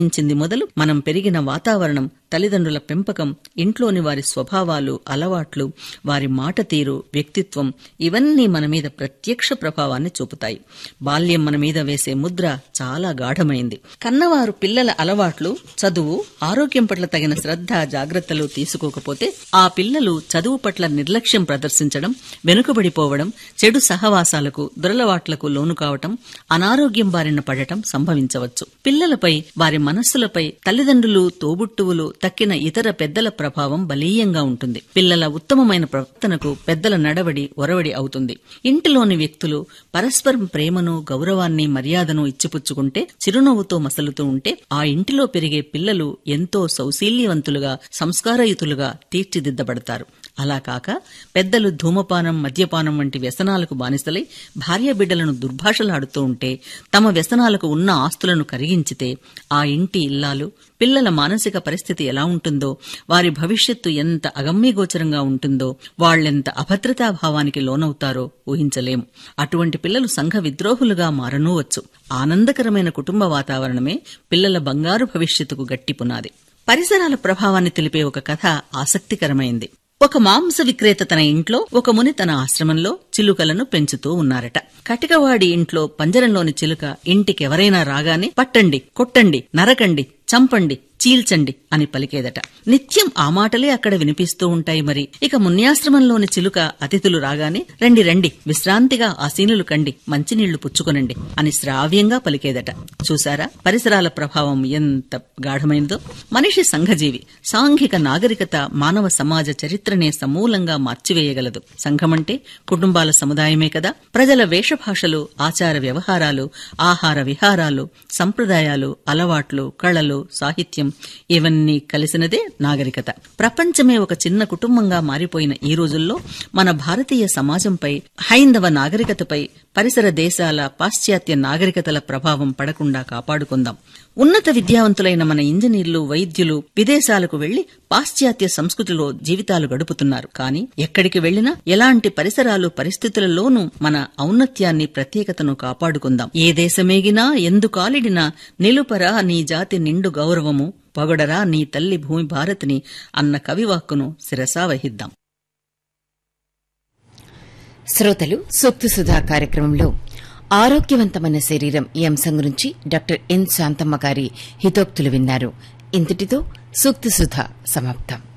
చింది మొదలు మనం పెరిగిన వాతావరణం తల్లిదండ్రుల పెంపకం ఇంట్లోని వారి స్వభావాలు అలవాట్లు వారి మాట తీరు వ్యక్తిత్వం ఇవన్నీ మన మీద ప్రత్యక్ష ప్రభావాన్ని చూపుతాయి బాల్యం మన మీద వేసే ముద్ర చాలా గాఢమైంది కన్నవారు పిల్లల అలవాట్లు చదువు ఆరోగ్యం పట్ల తగిన శ్రద్ధ జాగ్రత్తలు తీసుకోకపోతే ఆ పిల్లలు చదువు పట్ల నిర్లక్ష్యం ప్రదర్శించడం వెనుకబడిపోవడం చెడు సహవాసాలకు దురలవాట్లకు లోను కావటం అనారోగ్యం బారిన పడటం సంభవించవచ్చు పిల్లలపై వారి మనస్సులపై తల్లిదండ్రులు తోబుట్టువులు తక్కిన ఇతర పెద్దల ప్రభావం బలీయంగా ఉంటుంది పిల్లల ఉత్తమమైన ప్రవర్తనకు పెద్దల నడవడి ఒరవడి అవుతుంది ఇంటిలోని వ్యక్తులు పరస్పరం ప్రేమను గౌరవాన్ని మర్యాదను ఇచ్చిపుచ్చుకుంటే చిరునవ్వుతో మసలుతూ ఉంటే ఆ ఇంటిలో పెరిగే పిల్లలు ఎంతో సౌశీల్యవంతులుగా సంస్కారయుతులుగా తీర్చిదిద్దబడతారు అలా కాక పెద్దలు ధూమపానం మద్యపానం వంటి వ్యసనాలకు బానిసలై భార్య బిడ్డలను దుర్భాషలాడుతూ ఉంటే తమ వ్యసనాలకు ఉన్న ఆస్తులను కరిగించితే ఆ ఇంటి ఇల్లాలు పిల్లల మానసిక పరిస్థితి ఎలా ఉంటుందో వారి భవిష్యత్తు ఎంత అగమ్యగోచరంగా ఉంటుందో వాళ్లెంత అభద్రతాభావానికి లోనవుతారో ఊహించలేం అటువంటి పిల్లలు సంఘ విద్రోహులుగా మారనూవచ్చు ఆనందకరమైన కుటుంబ వాతావరణమే పిల్లల బంగారు భవిష్యత్తుకు గట్టి పునాది పరిసరాల ప్రభావాన్ని తెలిపే ఒక కథ ఆసక్తికరమైంది ఒక మాంస విక్రేత తన ఇంట్లో ఒక ముని తన ఆశ్రమంలో చిలుకలను పెంచుతూ ఉన్నారట కటికవాడి ఇంట్లో పంజరంలోని చిలుక ఇంటికెవరైనా రాగానే పట్టండి కొట్టండి నరకండి చంపండి చీల్చండి అని పలికేదట నిత్యం ఆ మాటలే అక్కడ వినిపిస్తూ ఉంటాయి మరి ఇక మున్యాశ్రమంలోని చిలుక అతిథులు రాగానే రండి రండి విశ్రాంతిగా ఆసీనులు కండి మంచినీళ్లు పుచ్చుకొనండి అని శ్రావ్యంగా పలికేదట చూసారా పరిసరాల ప్రభావం ఎంత గాఢమైందో మనిషి సంఘజీవి సాంఘిక నాగరికత మానవ సమాజ చరిత్రనే సమూలంగా మార్చివేయగలదు సంఘమంటే కుటుంబాల సముదాయమే కదా ప్రజల వేషభాషలు ఆచార వ్యవహారాలు ఆహార విహారాలు సంప్రదాయాలు అలవాట్లు కళలు సాహిత్యం ఇవన్నీ కలిసినదే నాగరికత ప్రపంచమే ఒక చిన్న కుటుంబంగా మారిపోయిన ఈ రోజుల్లో మన భారతీయ సమాజంపై హైందవ నాగరికతపై పరిసర దేశాల పాశ్చాత్య నాగరికతల ప్రభావం పడకుండా కాపాడుకుందాం ఉన్నత విద్యావంతులైన మన ఇంజనీర్లు వైద్యులు విదేశాలకు వెళ్లి పాశ్చాత్య సంస్కృతిలో జీవితాలు గడుపుతున్నారు కానీ ఎక్కడికి వెళ్లినా ఎలాంటి పరిసరాలు పరిస్థితులలోనూ మన ఔన్నత్యాన్ని ప్రత్యేకతను కాపాడుకుందాం ఏ దేశమేగినా ఎందు కాలిడినా నిలుపరా నీ జాతి నిండు గౌరవము పొగడరా నీ తల్లి భూమి భారతిని అన్న కవివాక్కును శిరసా వహిద్దాం శ్రోతలు సూక్తి సుధా కార్యక్రమంలో ఆరోగ్యవంతమైన శరీరం ఈ అంశం గురించి డాక్టర్ ఎన్ శాంతమ్మ గారి హితోక్తులు విన్నారు ఇంతటితో సూక్తి సుధా సమాప్తం